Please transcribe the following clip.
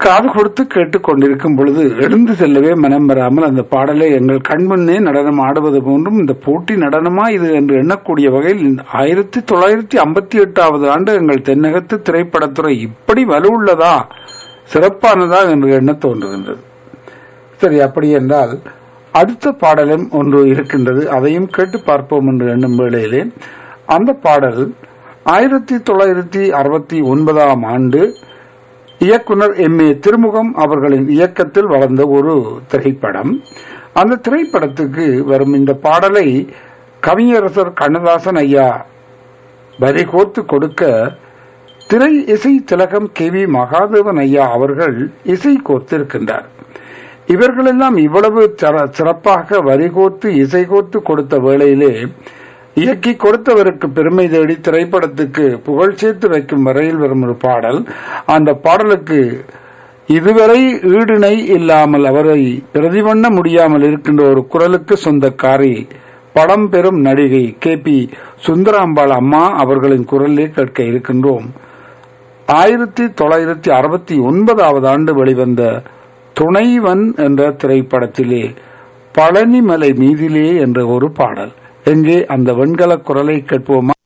காது கொடுத்து கேட்டுக்கொண்டிருக்கும் பொழுது எழுந்து செல்லவே மனம் வராமல் அந்த பாடலை எங்கள் கண்முன்னே நடனம் ஆடுவது போன்றும் இந்த போட்டி நடனமா இது என்று எண்ணக்கூடிய வகையில் ஆயிரத்தி தொள்ளாயிரத்தி ஐம்பத்தி எட்டாவது ஆண்டு எங்கள் தென்னகத்து திரைப்படத்துறை இப்படி வலுவுள்ளதா சிறப்பானதா என்று எண்ண தோன்றுகின்றது சரி அப்படி என்றால் அடுத்த பாடலும் ஒன்று இருக்கின்றது அதையும் கேட்டு பார்ப்போம் என்று எண்ணும் வேளையிலே அந்த பாடல் ஆயிரத்தி தொள்ளாயிரத்தி அறுபத்தி ஒன்பதாம் ஆண்டு இயக்குனர் எம் ஏ திருமுகம் அவர்களின் இயக்கத்தில் வளர்ந்த ஒரு திரைப்படம் அந்த திரைப்படத்துக்கு வரும் இந்த பாடலை கவிஞரசர் கண்ணதாசன் ஐயா வரி கோர்த்து கொடுக்க திரை இசை திலகம் கே வி மகாதேவன் ஐயா அவர்கள் இசை கோர்த்திருக்கின்றார் இவர்களெல்லாம் இவ்வளவு சிற- சிறப்பாக வரி கோர்த்து இசை கோர்த்து கொடுத்த வேளையிலே இயக்கி கொடுத்தவருக்கு பெருமை தேடி திரைப்படத்துக்கு புகழ் சேர்த்து வைக்கும் வரையில் வரும் ஒரு பாடல் அந்த பாடலுக்கு இதுவரை ஈடிணை இல்லாமல் அவரை பிரதிபண்ண முடியாமல் இருக்கின்ற ஒரு குரலுக்கு சொந்தக்காரி படம் பெறும் நடிகை கே பி சுந்தராம்பாள் அம்மா அவர்களின் குரலிலே கேட்க இருக்கின்றோம் ஆயிரத்தி தொள்ளாயிரத்தி அறுபத்தி ஒன்பதாவது ஆண்டு வெளிவந்த துணைவன் என்ற திரைப்படத்திலே பழனிமலை மீதிலே என்ற ஒரு பாடல் எங்கே அந்த வெண்கல குரலை கேட்போமா